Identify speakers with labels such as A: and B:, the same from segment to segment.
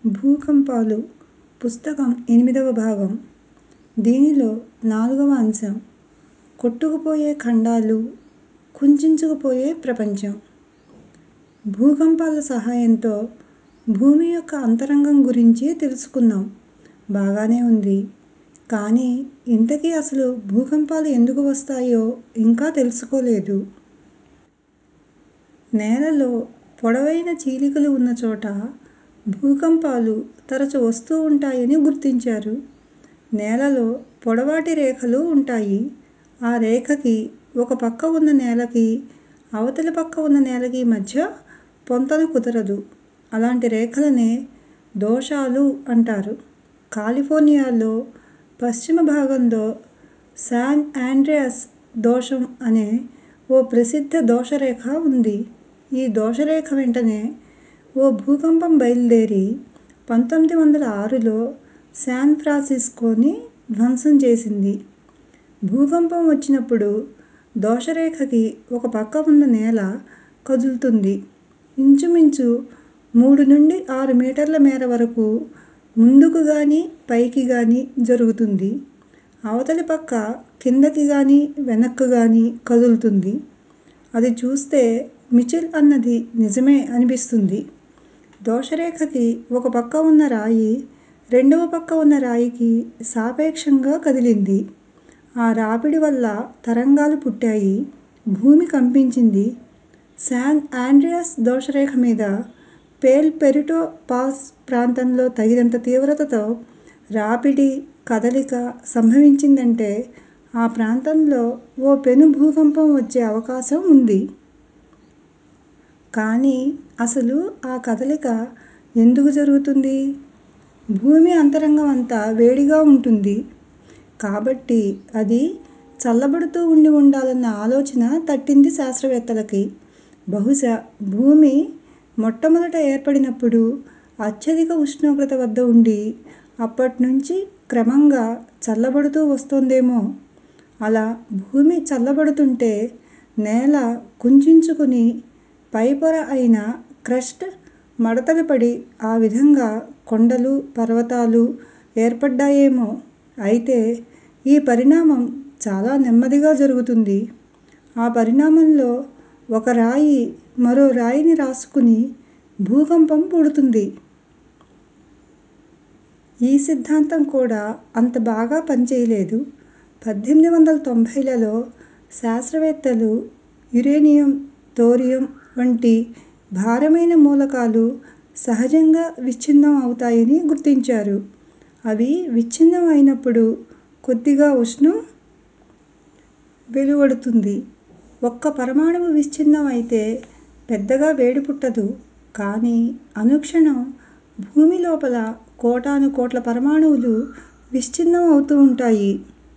A: భూకంపాలు పుస్తకం ఎనిమిదవ భాగం దీనిలో నాలుగవ అంశం కొట్టుకుపోయే ఖండాలు కుంచించుకుపోయే ప్రపంచం భూకంపాల సహాయంతో భూమి యొక్క అంతరంగం గురించి తెలుసుకున్నాం బాగానే ఉంది కానీ ఇంతకీ అసలు భూకంపాలు ఎందుకు వస్తాయో ఇంకా తెలుసుకోలేదు నేలలో పొడవైన చీలికలు ఉన్న చోట భూకంపాలు తరచు వస్తూ ఉంటాయని గుర్తించారు నేలలో పొడవాటి రేఖలు ఉంటాయి ఆ రేఖకి ఒక పక్క ఉన్న నేలకి అవతలి పక్క ఉన్న నేలకి మధ్య పొంతన కుదరదు అలాంటి రేఖలనే దోషాలు అంటారు కాలిఫోర్నియాలో పశ్చిమ భాగంలో శాన్ ఆండ్రెయాస్ దోషం అనే ఓ ప్రసిద్ధ దోషరేఖ ఉంది ఈ దోషరేఖ వెంటనే ఓ భూకంపం బయలుదేరి పంతొమ్మిది వందల ఆరులో శాన్ ఫ్రాన్సిస్కోని ధ్వంసం చేసింది భూకంపం వచ్చినప్పుడు దోషరేఖకి ఒక పక్క ఉన్న నేల కదులుతుంది ఇంచుమించు మూడు నుండి ఆరు మీటర్ల మేర వరకు ముందుకు గానీ పైకి గానీ జరుగుతుంది అవతలి పక్క కిందకి గానీ వెనక్కు గానీ కదులుతుంది అది చూస్తే మిచిల్ అన్నది నిజమే అనిపిస్తుంది దోషరేఖకి ఒక పక్క ఉన్న రాయి రెండవ పక్క ఉన్న రాయికి సాపేక్షంగా కదిలింది ఆ రాపిడి వల్ల తరంగాలు పుట్టాయి భూమి కంపించింది శాన్ ఆండ్రెయాస్ దోషరేఖ మీద పేల్ పెరిటో పాస్ ప్రాంతంలో తగినంత తీవ్రతతో రాపిడి కదలిక సంభవించిందంటే ఆ ప్రాంతంలో ఓ పెను భూకంపం వచ్చే అవకాశం ఉంది కానీ అసలు ఆ కదలిక ఎందుకు జరుగుతుంది భూమి అంతరంగం అంతా వేడిగా ఉంటుంది కాబట్టి అది చల్లబడుతూ ఉండి ఉండాలన్న ఆలోచన తట్టింది శాస్త్రవేత్తలకి బహుశా భూమి మొట్టమొదట ఏర్పడినప్పుడు అత్యధిక ఉష్ణోగ్రత వద్ద ఉండి అప్పట్నుంచి క్రమంగా చల్లబడుతూ వస్తోందేమో అలా భూమి చల్లబడుతుంటే నేల కుంచించుకుని పైపొర అయిన క్రస్ట్ మడతలు పడి ఆ విధంగా కొండలు పర్వతాలు ఏర్పడ్డాయేమో అయితే ఈ పరిణామం చాలా నెమ్మదిగా జరుగుతుంది ఆ పరిణామంలో ఒక రాయి మరో రాయిని రాసుకుని భూకంపం పుడుతుంది ఈ సిద్ధాంతం కూడా అంత బాగా పనిచేయలేదు పద్దెనిమిది వందల తొంభైలలో శాస్త్రవేత్తలు యురేనియం థోరియం వంటి భారమైన మూలకాలు సహజంగా విచ్ఛిన్నం అవుతాయని గుర్తించారు అవి విచ్ఛిన్నం అయినప్పుడు కొద్దిగా ఉష్ణం వెలువడుతుంది ఒక్క పరమాణువు విచ్ఛిన్నం అయితే పెద్దగా వేడి పుట్టదు కానీ అనుక్షణం భూమి లోపల కోటాను కోట్ల పరమాణువులు విచ్ఛిన్నం అవుతూ ఉంటాయి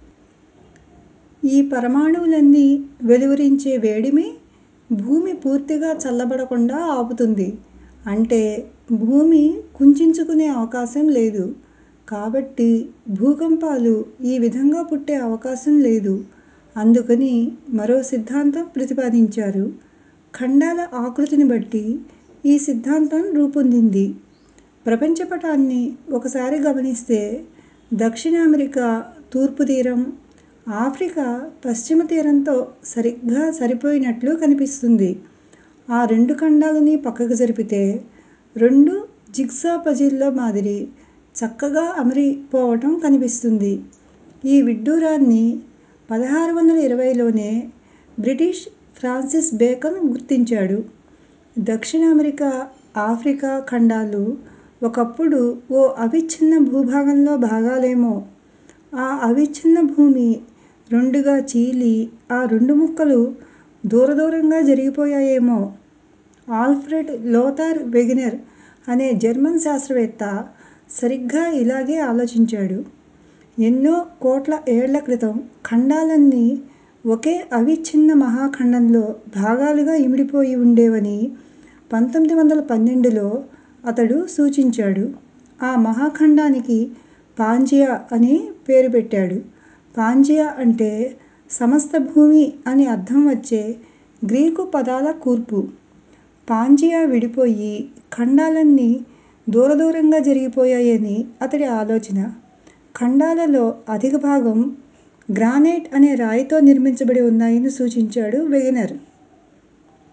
A: ఈ పరమాణువులన్నీ వెలువరించే వేడిమి భూమి పూర్తిగా చల్లబడకుండా ఆపుతుంది అంటే భూమి కుంచించుకునే అవకాశం లేదు కాబట్టి భూకంపాలు ఈ విధంగా పుట్టే అవకాశం లేదు అందుకని మరో సిద్ధాంతం ప్రతిపాదించారు ఖండాల ఆకృతిని బట్టి ఈ సిద్ధాంతం రూపొందింది ప్రపంచపటాన్ని ఒకసారి గమనిస్తే దక్షిణ అమెరికా తూర్పు తీరం ఆఫ్రికా పశ్చిమ తీరంతో సరిగ్గా సరిపోయినట్లు కనిపిస్తుంది ఆ రెండు ఖండాలని పక్కకు జరిపితే రెండు జిగ్జా పజిల్లో మాదిరి చక్కగా అమరిపోవటం కనిపిస్తుంది ఈ విడ్డూరాన్ని పదహారు వందల ఇరవైలోనే బ్రిటిష్ ఫ్రాన్సిస్ బేకన్ గుర్తించాడు దక్షిణ అమెరికా ఆఫ్రికా ఖండాలు ఒకప్పుడు ఓ అవిచ్ఛిన్న భూభాగంలో భాగాలేమో ఆ అవిచ్ఛిన్న భూమి రెండుగా చీలి ఆ రెండు ముక్కలు దూరదూరంగా జరిగిపోయాయేమో ఆల్ఫ్రెడ్ లోథార్ వెగెనర్ అనే జర్మన్ శాస్త్రవేత్త సరిగ్గా ఇలాగే ఆలోచించాడు ఎన్నో కోట్ల ఏళ్ల క్రితం ఖండాలన్నీ ఒకే అవిచ్ఛిన్న మహాఖండంలో భాగాలుగా ఇమిడిపోయి ఉండేవని పంతొమ్మిది వందల పన్నెండులో అతడు సూచించాడు ఆ మహాఖండానికి పాంజియా అని పేరు పెట్టాడు పాంజియా అంటే సమస్త భూమి అని అర్థం వచ్చే గ్రీకు పదాల కూర్పు పాంజియా విడిపోయి ఖండాలన్నీ దూరదూరంగా జరిగిపోయాయని అతడి ఆలోచన. ఖండాలలో అధిక భాగం గ్రానైట్ అనే రాయితో నిర్మించబడి ఉన్నాయని సూచించాడు వెగనర్.